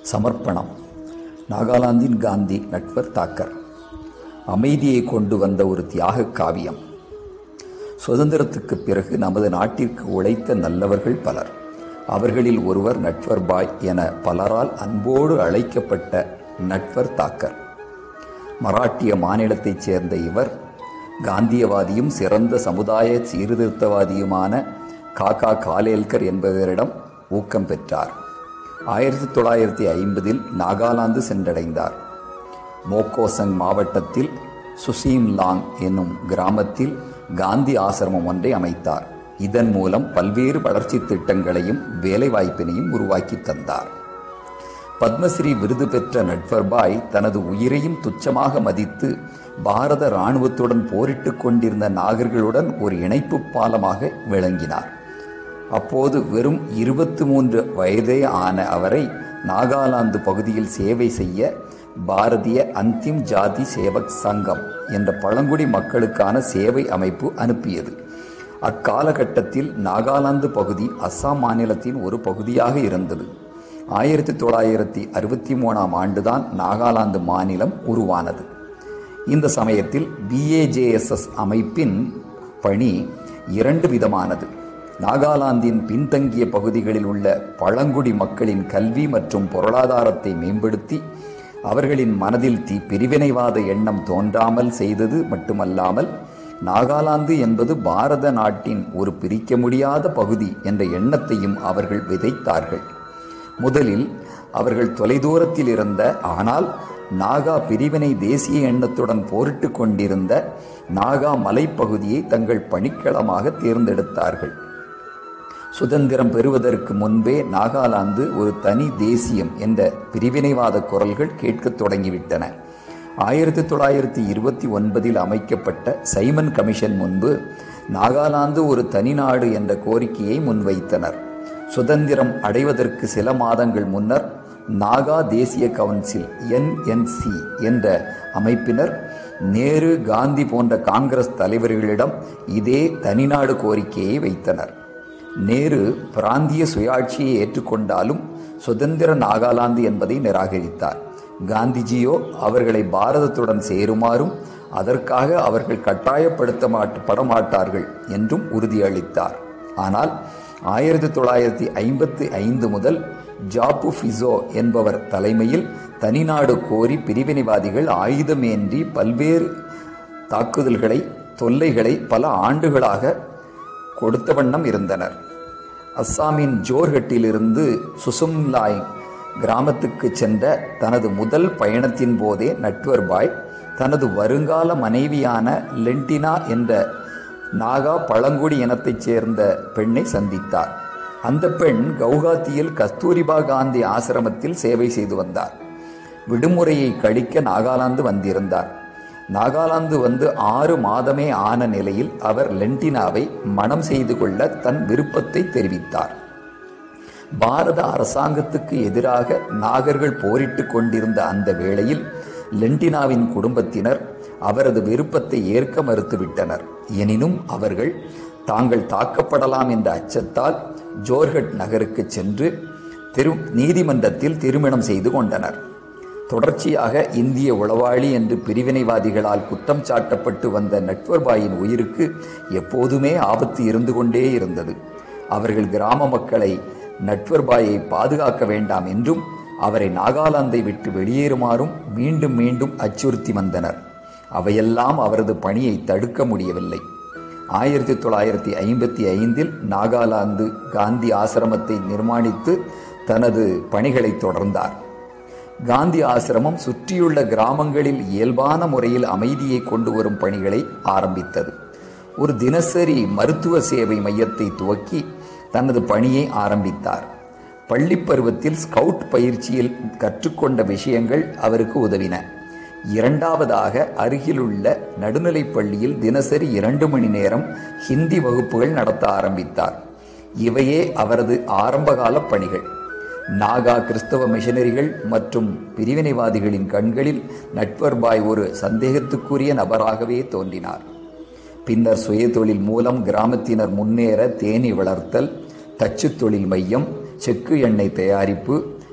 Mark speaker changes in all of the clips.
Speaker 1: சமர்ப்பணம் நாகாலாந்தின் காந்தி நட்வர் தாக்கர் அமைதியை கொண்டு வந்த ஒரு தியாக காவியம் சுதந்திரத்துக்கு பிறகு நமது நாட்டிற்கு உழைத்த நல்லவர்கள் பலர் அவர்களில் ஒருவர் நட்வர் பாய் என பலரால் அன்போடு அழைக்கப்பட்ட நட்வர் தாக்கர் மராட்டிய மாநிலத்தைச் சேர்ந்த இவர் காந்தியவாதியும் சிறந்த சமுதாய சீர்திருத்தவாதியுமான காகா காலேல்கர் என்பவரிடம் ஊக்கம் பெற்றார் ஆயிரத்தி தொள்ளாயிரத்தி ஐம்பதில் நாகாலாந்து சென்றடைந்தார் மோக்கோசங் மாவட்டத்தில் சுசீம் லாங் என்னும் கிராமத்தில் காந்தி ஆசிரமம் ஒன்றை அமைத்தார் இதன் மூலம் பல்வேறு வளர்ச்சி திட்டங்களையும் வேலைவாய்ப்பினையும் உருவாக்கி தந்தார் பத்மஸ்ரீ விருது பெற்ற நட்வர்பாய் தனது உயிரையும் துச்சமாக மதித்து பாரத இராணுவத்துடன் போரிட்டுக் கொண்டிருந்த நாகர்களுடன் ஒரு இணைப்பு பாலமாக விளங்கினார் அப்போது வெறும் இருபத்தி மூன்று வயதே ஆன அவரை நாகாலாந்து பகுதியில் சேவை செய்ய பாரதிய அந்திம் ஜாதி சேவக் சங்கம் என்ற பழங்குடி மக்களுக்கான சேவை அமைப்பு அனுப்பியது அக்காலகட்டத்தில் நாகாலாந்து பகுதி அஸ்ஸாம் மாநிலத்தின் ஒரு பகுதியாக இருந்தது ஆயிரத்தி தொள்ளாயிரத்தி அறுபத்தி மூணாம் ஆண்டுதான் நாகாலாந்து மாநிலம் உருவானது இந்த சமயத்தில் பிஏஜேஎஸ்எஸ் அமைப்பின் பணி இரண்டு விதமானது நாகாலாந்தின் பின்தங்கிய பகுதிகளில் உள்ள பழங்குடி மக்களின் கல்வி மற்றும் பொருளாதாரத்தை மேம்படுத்தி அவர்களின் மனதில் தி பிரிவினைவாத எண்ணம் தோன்றாமல் செய்தது மட்டுமல்லாமல் நாகாலாந்து என்பது பாரத நாட்டின் ஒரு பிரிக்க முடியாத பகுதி என்ற எண்ணத்தையும் அவர்கள் விதைத்தார்கள் முதலில் அவர்கள் தொலைதூரத்தில் இருந்த ஆனால் நாகா பிரிவினை தேசிய எண்ணத்துடன் போரிட்டு கொண்டிருந்த நாகா மலைப்பகுதியை தங்கள் பணிக்களமாக தேர்ந்தெடுத்தார்கள் சுதந்திரம் பெறுவதற்கு முன்பே நாகாலாந்து ஒரு தனி தேசியம் என்ற பிரிவினைவாத குரல்கள் கேட்கத் தொடங்கிவிட்டன ஆயிரத்தி தொள்ளாயிரத்தி இருபத்தி ஒன்பதில் அமைக்கப்பட்ட சைமன் கமிஷன் முன்பு நாகாலாந்து ஒரு தனிநாடு என்ற கோரிக்கையை முன்வைத்தனர் சுதந்திரம் அடைவதற்கு சில மாதங்கள் முன்னர் நாகா தேசிய கவுன்சில் என்என்சி என்ற அமைப்பினர் நேரு காந்தி போன்ற காங்கிரஸ் தலைவர்களிடம் இதே தனிநாடு கோரிக்கையை வைத்தனர் நேரு பிராந்திய சுயாட்சியை ஏற்றுக்கொண்டாலும் சுதந்திர நாகாலாந்து என்பதை நிராகரித்தார் காந்திஜியோ அவர்களை பாரதத்துடன் சேருமாறும் அதற்காக அவர்கள் கட்டாயப்படுத்த மாட்ட மாட்டார்கள் என்றும் உறுதியளித்தார் ஆனால் ஆயிரத்தி தொள்ளாயிரத்தி ஐம்பத்தி ஐந்து முதல் ஜாப்பு ஃபிசோ என்பவர் தலைமையில் தனிநாடு கோரி பிரிவினைவாதிகள் ஆயுதமேன்றி பல்வேறு தாக்குதல்களை தொல்லைகளை பல ஆண்டுகளாக கொடுத்த வண்ணம் இருந்தனர் அஸ்ஸாமின் ஜோர்ஹட்டிலிருந்து சுசும்லாய் கிராமத்துக்கு சென்ற தனது முதல் பயணத்தின் போதே நட்வர்பாய் தனது வருங்கால மனைவியான லென்டினா என்ற நாகா பழங்குடி இனத்தைச் சேர்ந்த பெண்ணை சந்தித்தார் அந்த பெண் கவுகாத்தியில் கஸ்தூரிபா காந்தி ஆசிரமத்தில் சேவை செய்து வந்தார் விடுமுறையை கழிக்க நாகாலாந்து வந்திருந்தார் நாகாலாந்து வந்து ஆறு மாதமே ஆன நிலையில் அவர் லென்டினாவை மனம் செய்து கொள்ள தன் விருப்பத்தை தெரிவித்தார் பாரத அரசாங்கத்துக்கு எதிராக நாகர்கள் போரிட்டு கொண்டிருந்த அந்த வேளையில் லென்டினாவின் குடும்பத்தினர் அவரது விருப்பத்தை ஏற்க மறுத்துவிட்டனர் எனினும் அவர்கள் தாங்கள் தாக்கப்படலாம் என்ற அச்சத்தால் ஜோர்ஹட் நகருக்கு சென்று திரு நீதிமன்றத்தில் திருமணம் செய்து கொண்டனர் தொடர்ச்சியாக இந்திய உளவாளி என்று பிரிவினைவாதிகளால் குற்றம் சாட்டப்பட்டு வந்த நட்வர்பாயின் உயிருக்கு எப்போதுமே ஆபத்து இருந்து கொண்டே இருந்தது அவர்கள் கிராம மக்களை நட்வர்பாயை பாதுகாக்க வேண்டாம் என்றும் அவரை நாகாலாந்தை விட்டு வெளியேறுமாறும் மீண்டும் மீண்டும் அச்சுறுத்தி வந்தனர் அவையெல்லாம் அவரது பணியை தடுக்க முடியவில்லை ஆயிரத்தி தொள்ளாயிரத்தி ஐம்பத்தி ஐந்தில் நாகாலாந்து காந்தி ஆசிரமத்தை நிர்மாணித்து தனது பணிகளை தொடர்ந்தார் காந்தி ஆசிரமம் சுற்றியுள்ள கிராமங்களில் இயல்பான முறையில் அமைதியை கொண்டு வரும் பணிகளை ஆரம்பித்தது ஒரு தினசரி மருத்துவ சேவை மையத்தை துவக்கி தனது பணியை ஆரம்பித்தார் பள்ளி பருவத்தில் ஸ்கவுட் பயிற்சியில் கற்றுக்கொண்ட விஷயங்கள் அவருக்கு உதவின இரண்டாவதாக அருகிலுள்ள நடுநிலைப் பள்ளியில் தினசரி இரண்டு மணி நேரம் ஹிந்தி வகுப்புகள் நடத்த ஆரம்பித்தார் இவையே அவரது ஆரம்பகால பணிகள் நாகா கிறிஸ்தவ மிஷனரிகள் மற்றும் பிரிவினைவாதிகளின் கண்களில் நட்வர்பாய் ஒரு சந்தேகத்துக்குரிய நபராகவே தோன்றினார் பின்னர் சுயதொழில் மூலம் கிராமத்தினர் முன்னேற தேனி வளர்த்தல் தச்சுத் தொழில் மையம் செக்கு எண்ணெய் தயாரிப்பு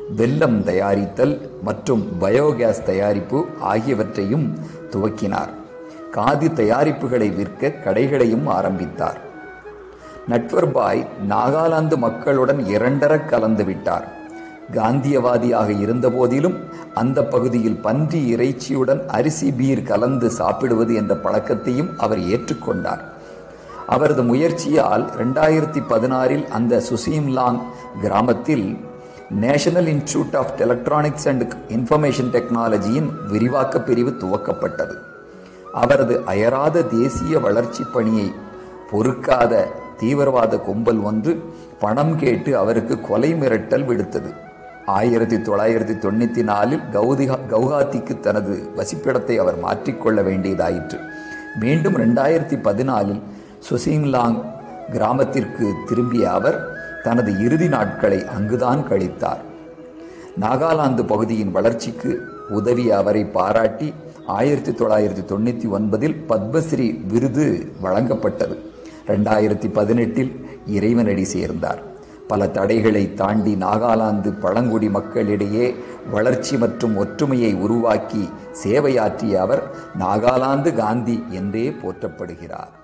Speaker 1: வெல்லம் தயாரித்தல் மற்றும் பயோகேஸ் தயாரிப்பு ஆகியவற்றையும் துவக்கினார் காதி தயாரிப்புகளை விற்க கடைகளையும் ஆரம்பித்தார் நட்வர்பாய் நாகாலாந்து மக்களுடன் இரண்டர கலந்து விட்டார் காந்தியவாதியாக இருந்தபோதிலும் அந்த பகுதியில் பன்றி இறைச்சியுடன் அரிசி பீர் கலந்து சாப்பிடுவது என்ற பழக்கத்தையும் அவர் ஏற்றுக்கொண்டார் அவரது முயற்சியால் ரெண்டாயிரத்தி பதினாறில் அந்த சுசீம்லாங் கிராமத்தில் national institute of electronics and information டெக்னாலஜியின் விரிவாக்க பிரிவு துவக்கப்பட்டது அவரது அயராத தேசிய வளர்ச்சி பணியை பொறுக்காத தீவிரவாத கும்பல் ஒன்று பணம் கேட்டு அவருக்கு கொலை மிரட்டல் விடுத்தது ஆயிரத்தி தொள்ளாயிரத்தி தொண்ணூற்றி நாலில் கௌதிகா கவுஹாத்திக்கு தனது வசிப்பிடத்தை அவர் மாற்றிக்கொள்ள வேண்டியதாயிற்று மீண்டும் ரெண்டாயிரத்தி பதினாலில் சுசீம்லாங் கிராமத்திற்கு திரும்பிய அவர் தனது இறுதி நாட்களை அங்குதான் கழித்தார் நாகாலாந்து பகுதியின் வளர்ச்சிக்கு உதவிய அவரை பாராட்டி ஆயிரத்தி தொள்ளாயிரத்தி தொண்ணூற்றி ஒன்பதில் பத்மஸ்ரீ விருது வழங்கப்பட்டது ரெண்டாயிரத்தி பதினெட்டில் இறைவனடி சேர்ந்தார் பல தடைகளை தாண்டி நாகாலாந்து பழங்குடி மக்களிடையே வளர்ச்சி மற்றும் ஒற்றுமையை உருவாக்கி சேவையாற்றிய அவர் நாகாலாந்து காந்தி என்றே போற்றப்படுகிறார்